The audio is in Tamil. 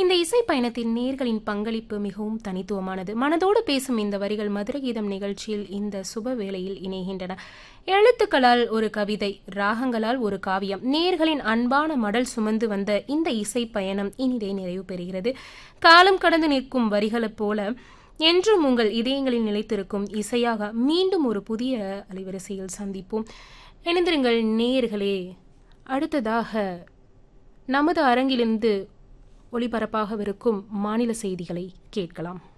இந்த இசை பயணத்தின் நேர்களின் பங்களிப்பு மிகவும் தனித்துவமானது மனதோடு பேசும் இந்த வரிகள் மதுர கீதம் நிகழ்ச்சியில் இந்த சுப வேளையில் இணைகின்றன எழுத்துக்களால் ஒரு கவிதை ராகங்களால் ஒரு காவியம் நேர்களின் அன்பான மடல் சுமந்து வந்த இந்த இசை பயணம் இனிதே நிறைவு பெறுகிறது காலம் கடந்து நிற்கும் வரிகளைப் போல என்றும் உங்கள் இதயங்களில் நிலைத்திருக்கும் இசையாக மீண்டும் ஒரு புதிய அலைவரிசையில் சந்திப்போம் இணைந்திருங்கள் நேயர்களே அடுத்ததாக நமது அரங்கிலிருந்து ஒளிபரப்பாகவிருக்கும் மாநில செய்திகளை கேட்கலாம்